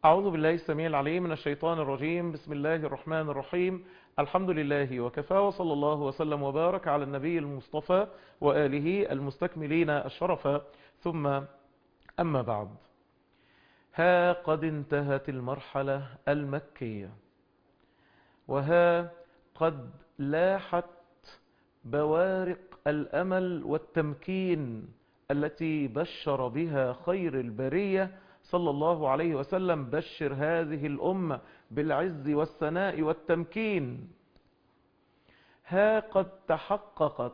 أعوذ بالله السميع العليم من الشيطان الرجيم بسم الله الرحمن الرحيم الحمد لله وكفى وصلى الله وسلم وبارك على النبي المصطفى وآله المستكملين الشرف ثم أما بعد ها قد انتهت المرحلة المكية وها قد لاحت بوارق الأمل والتمكين التي بشر بها خير البرية صلى الله عليه وسلم بشر هذه الأمة بالعز والثناء والتمكين ها قد تحققت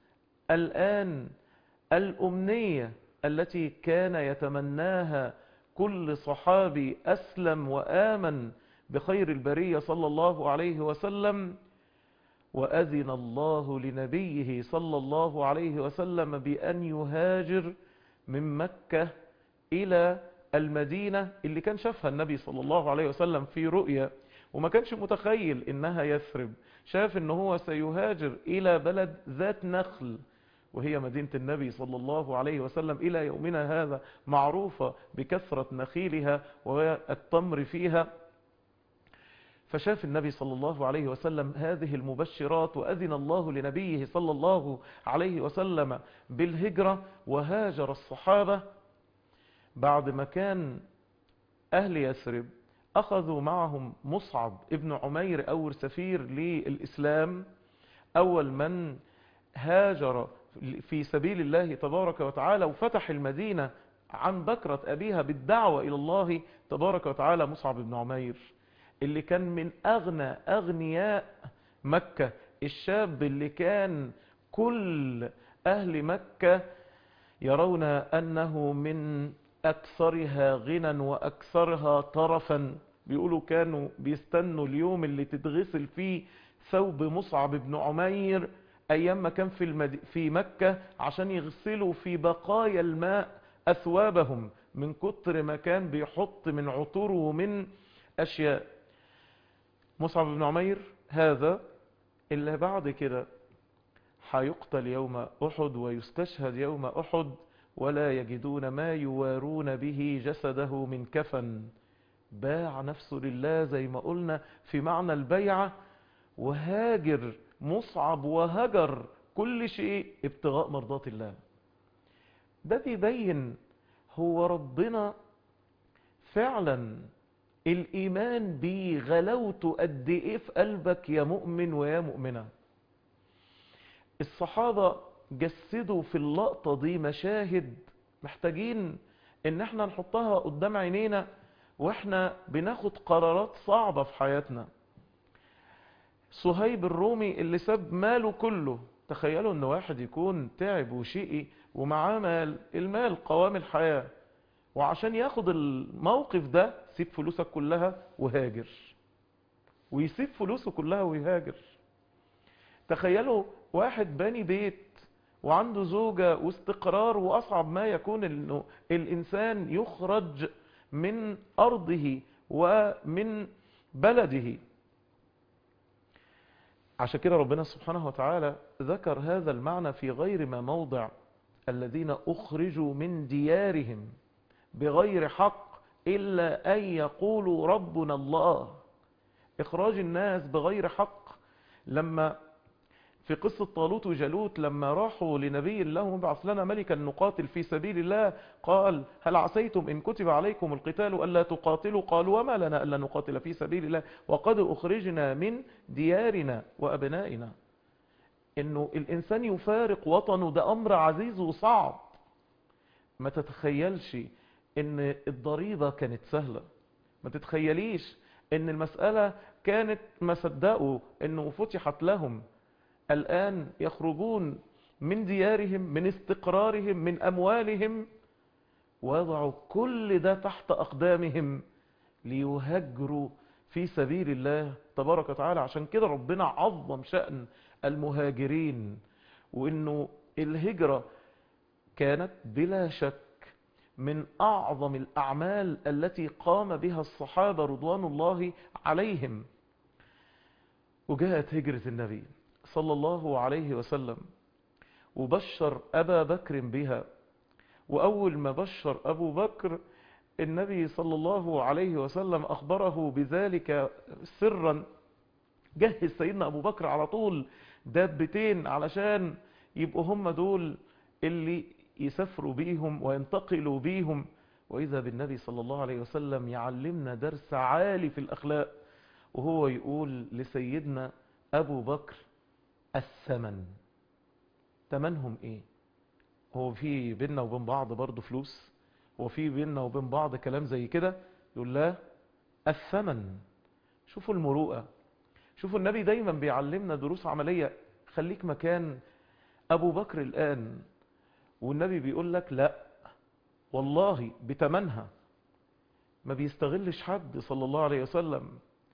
الآن الأمنية التي كان يتمناها كل صحابي أسلم وآمن بخير البرية صلى الله عليه وسلم وأذن الله لنبيه صلى الله عليه وسلم بأن يهاجر من مكة إلى المدينة اللي كان شافها النبي صلى الله عليه وسلم في رؤيا وما كانش متخيل إنها يثرب شاف إن هو سيهاجر إلى بلد ذات نخل وهي مدينة النبي صلى الله عليه وسلم إلى يومنا هذا معروفة بكثرة نخيلها والتمر فيها فشاف النبي صلى الله عليه وسلم هذه المبشرات وأذن الله لنبيه صلى الله عليه وسلم بالهجرة وهاجر الصحابة بعد ما كان أهل يثرب أخذوا معهم مصعب ابن عمير أول سفير للإسلام أول من هاجر في سبيل الله تبارك وتعالى وفتح المدينة عن بكرة أبيها بالدعوة إلى الله تبارك وتعالى مصعب بن عمير اللي كان من أغنى أغنياء مكة الشاب اللي كان كل أهل مكة يرون أنه من أكثرها غنى وأكثرها طرفا بيقولوا كانوا بيستنوا اليوم اللي تتغسل فيه ثوب مصعب بن عمير أيام ما كان في, المد... في مكة عشان يغسلوا في بقايا الماء أثوابهم من كتر ما كان بيحط من عطور ومن أشياء مصعب بن عمير هذا اللي بعد كده هيقتل يوم أحد ويستشهد يوم أحد ولا يجدون ما يوارون به جسده من كفن باع نفسه لله زي ما قلنا في معنى البيعة وهاجر مصعب وهجر كل شيء ابتغاء مرضات الله ده بيبين هو ربنا فعلا الإيمان بيه غلوته قد إيه في قلبك يا مؤمن ويا مؤمنة الصحابة جسدوا في اللقطة دي مشاهد محتاجين ان احنا نحطها قدام عينينا واحنا بناخد قرارات صعبة في حياتنا صهيب الرومي اللي ساب ماله كله تخيلوا ان واحد يكون تعب وشقي ومعاه مال المال قوام الحياة وعشان ياخد الموقف ده سيب فلوسك كلها وهاجر ويسيب فلوسه كلها ويهاجر تخيلوا واحد باني بيت وعنده زوجة واستقرار وأصعب ما يكون انه الإنسان يخرج من أرضه ومن بلده عشان كده ربنا سبحانه وتعالى ذكر هذا المعنى في غير ما موضع الذين أخرجوا من ديارهم بغير حق إلا أن يقولوا ربنا الله إخراج الناس بغير حق لما في قصة طالوت وجالوت لما راحوا لنبي الله بعث لنا ملكا نقاتل في سبيل الله قال هل عسيتم إن كتب عليكم القتال ألا تقاتلوا قالوا وما لنا ألا نقاتل في سبيل الله وقد أخرجنا من ديارنا وأبنائنا إنه الإنسان يفارق وطنه ده أمر عزيز وصعب ما تتخيلش إن الضريبة كانت سهلة ما تتخيليش إن المسألة كانت ما صدقوا إنه فتحت لهم الآن يخرجون من ديارهم من استقرارهم من أموالهم ويضعوا كل ده تحت أقدامهم ليهجروا في سبيل الله تبارك وتعالى عشان كده ربنا عظم شأن المهاجرين وإنه الهجرة كانت بلا شك من أعظم الأعمال التي قام بها الصحابة رضوان الله عليهم وجاءت هجرة النبي صلى الله عليه وسلم وبشر أبا بكر بها وأول ما بشر أبو بكر النبي صلى الله عليه وسلم أخبره بذلك سرا جهز سيدنا أبو بكر على طول دابتين علشان يبقوا هم دول اللي يسافروا بيهم وينتقلوا بيهم وإذا بالنبي صلى الله عليه وسلم يعلمنا درس عالي في الأخلاق وهو يقول لسيدنا أبو بكر الثمن تمنهم إيه هو في بيننا وبين بعض برضه فلوس هو في بيننا وبين بعض كلام زي كده يقول لا الثمن شوفوا المروءة شوفوا النبي دايما بيعلمنا دروس عملية خليك مكان أبو بكر الآن والنبي بيقول لك لا والله بتمنها ما بيستغلش حد صلى الله عليه وسلم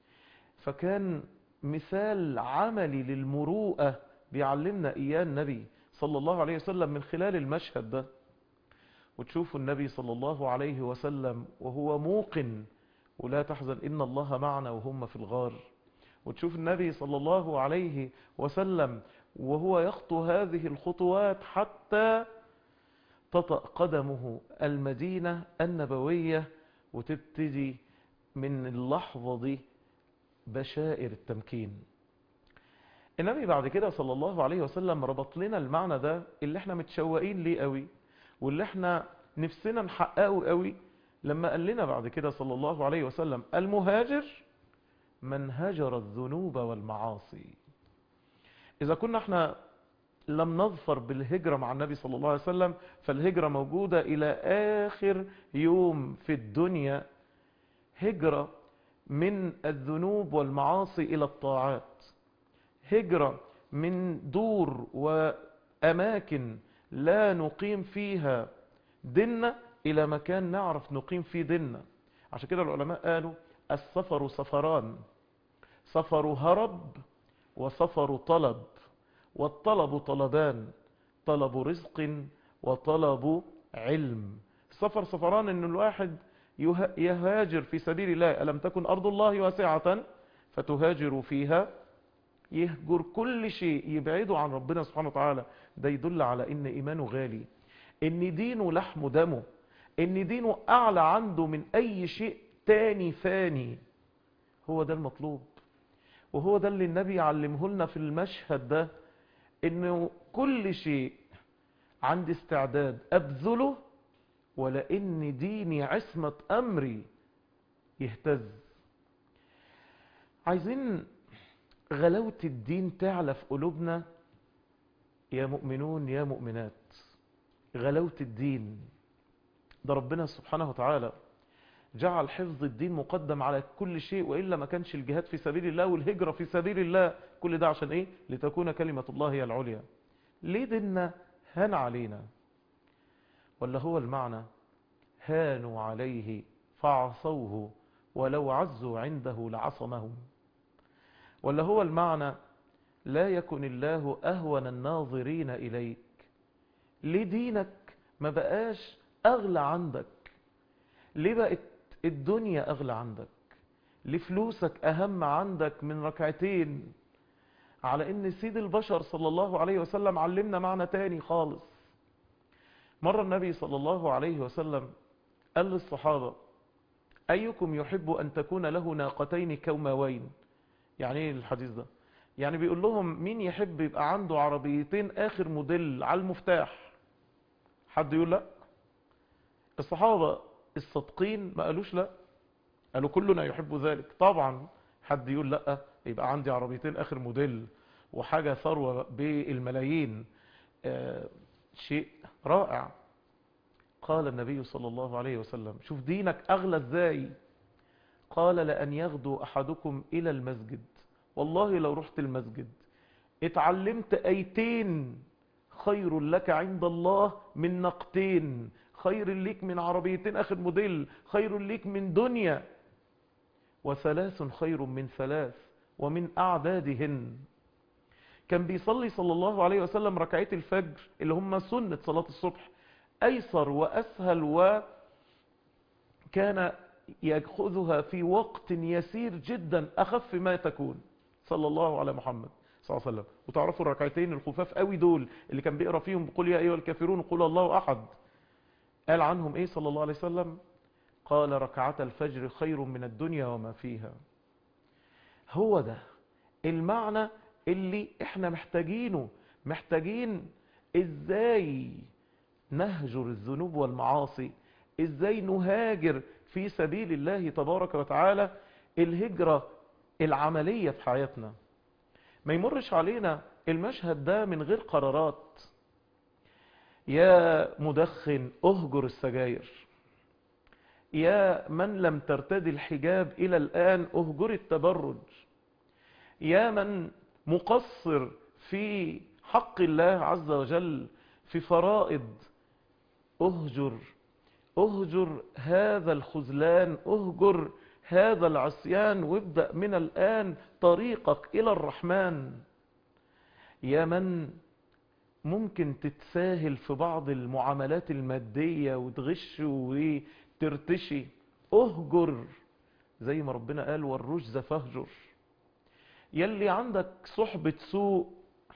فكان مثال عملي للمروءة بيعلمنا إياه النبي صلى الله عليه وسلم من خلال المشهد ده وتشوفوا النبي صلى الله عليه وسلم وهو موقن ولا تحزن إن الله معنا وهم في الغار وتشوف النبي صلى الله عليه وسلم وهو يخطو هذه الخطوات حتى تطأ قدمه المدينة النبوية وتبتدي من اللحظة دي بشائر التمكين النبي بعد كده صلى الله عليه وسلم ربط لنا المعنى ده اللي احنا متشوقين ليه قوي واللي احنا نفسنا نحققه قوي لما قال لنا بعد كده صلى الله عليه وسلم المهاجر من هجر الذنوب والمعاصي إذا كنا احنا لم نظفر بالهجرة مع النبي صلى الله عليه وسلم فالهجرة موجودة إلى آخر يوم في الدنيا هجرة من الذنوب والمعاصي إلى الطاعات هجرة من دور وأماكن لا نقيم فيها ديننا إلى مكان نعرف نقيم فيه ديننا عشان كده العلماء قالوا السفر سفران سفر هرب وسفر طلب والطلب طلبان طلب رزق وطلب علم السفر سفران ان الواحد يهاجر في سبيل الله ألم تكن أرض الله واسعة فتهاجر فيها يهجر كل شيء يبعده عن ربنا سبحانه وتعالى ده يدل على ان ايمانه غالي ان دينه لحم دمه ان دينه اعلى عنده من اي شيء تاني فاني هو ده المطلوب وهو ده اللي النبي علمه لنا في المشهد ده انه كل شيء عندي استعداد ابذله ولان ديني عصمة امري يهتز عايزين غلاوة الدين تعلى في قلوبنا يا مؤمنون يا مؤمنات غلاوة الدين ده ربنا سبحانه وتعالى جعل حفظ الدين مقدم على كل شيء وإلا ما كانش الجهاد في سبيل الله والهجرة في سبيل الله كل ده عشان إيه لتكون كلمة الله هي العليا ليه ديننا هان علينا ولا هو المعنى هانوا عليه فعصوه ولو عزوا عنده لعصمهم ولا هو المعنى لا يكن الله أهون الناظرين إليك ليه دينك ما بقاش أغلى عندك ليه بقت الدنيا أغلى عندك ليه فلوسك أهم عندك من ركعتين على ان سيد البشر صلى الله عليه وسلم علمنا معنى تاني خالص مرة النبي صلى الله عليه وسلم قال للصحابة أيكم يحب أن تكون له ناقتين كوماوين يعني ايه الحديث ده يعني بيقول لهم مين يحب يبقى عنده عربيتين آخر موديل على المفتاح حد يقول لا الصحابة الصدقين ما قالوش لا قالوا كلنا يحب ذلك طبعا حد يقول لا يبقى عندي عربيتين آخر موديل وحاجة ثروة بالملايين آه شيء رائع قال النبي صلى الله عليه وسلم شوف دينك أغلى ازاي قال لأن يغدو أحدكم إلى المسجد والله لو رحت المسجد اتعلمت أيتين خير لك عند الله من نقتين خير ليك من عربيتين آخر موديل خير ليك من دنيا وثلاث خير من ثلاث ومن أعدادهن كان بيصلي صلى الله عليه وسلم ركعتي الفجر اللي هم سنة صلاة الصبح أيسر وأسهل وكان يأخذها في وقت يسير جدا أخف ما تكون صلى الله على محمد صلى الله عليه وسلم وتعرفوا الركعتين الخفاف قوي دول اللي كان بيقرأ فيهم بقول يا أيها الكافرون قول الله أحد قال عنهم إيه صلى الله عليه وسلم قال ركعة الفجر خير من الدنيا وما فيها هو ده المعنى اللي احنا محتاجينه محتاجين ازاي نهجر الذنوب والمعاصي ازاي نهاجر في سبيل الله تبارك وتعالى الهجرة العملية في حياتنا ما يمرش علينا المشهد ده من غير قرارات يا مدخن اهجر السجاير يا من لم ترتدي الحجاب إلى الآن اهجر التبرج يا من مقصر في حق الله عز وجل في فرائض اهجر اهجر هذا الخذلان اهجر هذا العصيان وابدأ من الآن طريقك إلى الرحمن يا من ممكن تتساهل في بعض المعاملات المادية وتغش وترتشي اهجر زي ما ربنا قال والرجز فاهجر يلي عندك صحبة سوء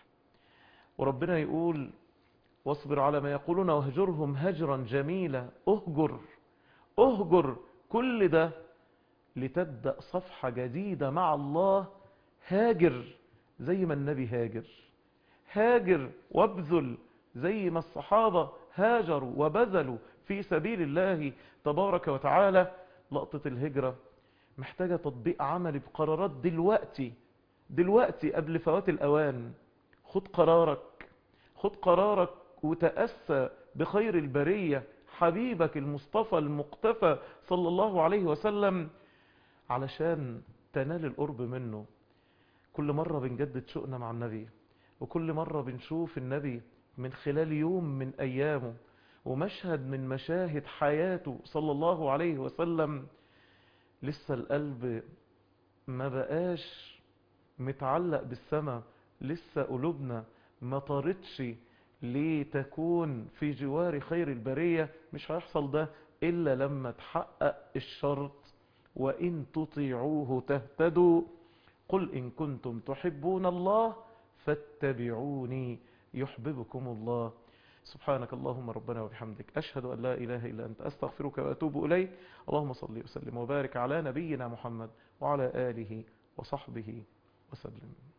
وربنا يقول واصبر على ما يقولون واهجرهم هجرا جميلا اهجر اهجر كل ده لتبدأ صفحة جديدة مع الله هاجر زي ما النبي هاجر هاجر وابذل زي ما الصحابة هاجروا وبذلوا في سبيل الله تبارك وتعالى لقطة الهجرة محتاجة تطبيق عملي بقرارات دلوقتي دلوقتي قبل فوات الأوان خد قرارك خد قرارك وتأسى بخير البرية حبيبك المصطفى المقتفى صلى الله عليه وسلم علشان تنال القرب منه كل مرة بنجدد شؤنا مع النبي وكل مرة بنشوف النبي من خلال يوم من أيامه ومشهد من مشاهد حياته صلى الله عليه وسلم لسه القلب ما بقاش متعلق بالسماء لسه قلوبنا ما طارتش لتكون في جوار خير البرية مش هيحصل ده إلا لما تحقق الشرط وإن تطيعوه تهتدوا قل إن كنتم تحبون الله فاتبعوني يحببكم الله سبحانك اللهم ربنا وبحمدك أشهد أن لا إله إلا أنت أستغفرك وأتوب إليك اللهم صل وسلم وبارك على نبينا محمد وعلى آله وصحبه وسلم